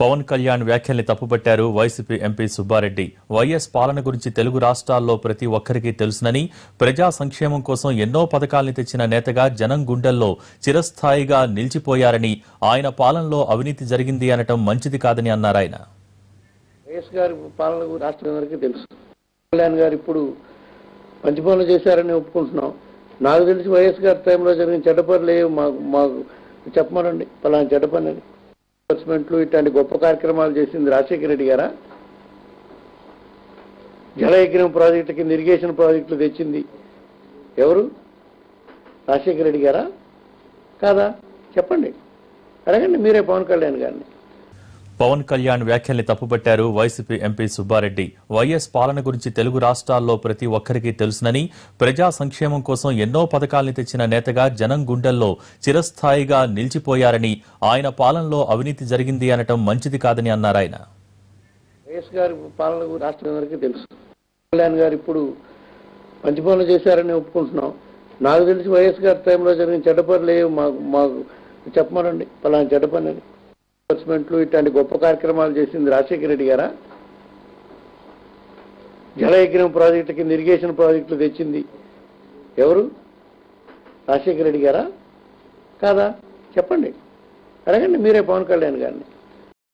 పవన్ కళ్యాణ్ వ్యాఖ్యల్ని తప్పుపట్టారు వైసీపీ ఎంపీ సుబ్బారెడ్డి వైఎస్ పాలన గురించి తెలుగు రాష్ట్రాల్లో ప్రతి ఒక్కరికి తెలుసునని ప్రజా సంక్షేమం కోసం ఎన్నో పథకాల్ని తెచ్చిన నేతగా జనం గుండెల్లో చిరస్థాయిగా నిలిచిపోయారని ఆయన పాలనలో అవినీతి జరిగింది అనటం మంచిది కాదని అన్నారాయన వైఎస్ గారి పాలన గురించి రాష్ట్రం అందరికీ తెలుసు కళ్యాణ్ గారు ఇప్పుడు మంచి పనులు చేశారని ఒప్పుకుంటున్నాం నాకు తెలిసి వైఎస్ గారి టైంలో జరిగిన చెడ్డ పనులు ఏవి మాకు మాకు చెప్పమనండి పలానా చెడ్డ పని అని ఎన్ఫోర్స్మెంట్లు ఇట్లాంటి గొప్ప కార్యక్రమాలు చేసింది రాజశేఖర రెడ్డి గారా జలయజ్ఞం ప్రాజెక్టు కింద ఇరిగేషన్ ప్రాజెక్టులు తెచ్చింది ఎవరు రాజశేఖర రెడ్డి గారా కాదా చెప్పండి అడగండి మీరే పవన్ కళ్యాణ్ గారిని పవన్ కళ్యాణ్ వ్యాఖ్యల్ని తప్పుపట్టారు వైసీపీ ఎంపీ సుబ్బారెడ్డి వైఎస్ పాలన గురించి తెలుగు రాష్ట్రాల్లో ప్రతి ఒక్కరికి తెలుసునని ప్రజా సంక్షేమం కోసం ఎన్నో పథకాల్ని తెచ్చిన నేతగా జనం గుండెల్లో చిరస్థాయిగా నిలిచిపోయారని ఆయన పాలనలో అవినీతి జరిగింది అనటం మంచిది కాదని అన్నారాయన వైఎస్ గారి పాలన గురించి రాష్ట్రం అందరికీ తెలుసు కళ్యాణ్ గారు ఇప్పుడు మంచి పనులు చేశారని ఒప్పుకుంటున్నాం నాకు తెలిసి వైఎస్ గారి టైంలో జరిగిన చెడ్డ పనులు ఏవి మాకు మాకు చెప్పమనండి పలానా చెడ్డ పని అని ఎన్ఫోర్స్మెంట్లు ఇట్లాంటి గొప్ప కార్యక్రమాలు చేసింది రాజశేఖర రెడ్డి గారా జలయజ్ఞం ప్రాజెక్టు కింద ఇరిగేషన్ ప్రాజెక్టులు తెచ్చింది ఎవరు రాజశేఖర రెడ్డి గారా కాదా చెప్పండి అడగండి మీరే పవన్ కళ్యాణ్ గారిని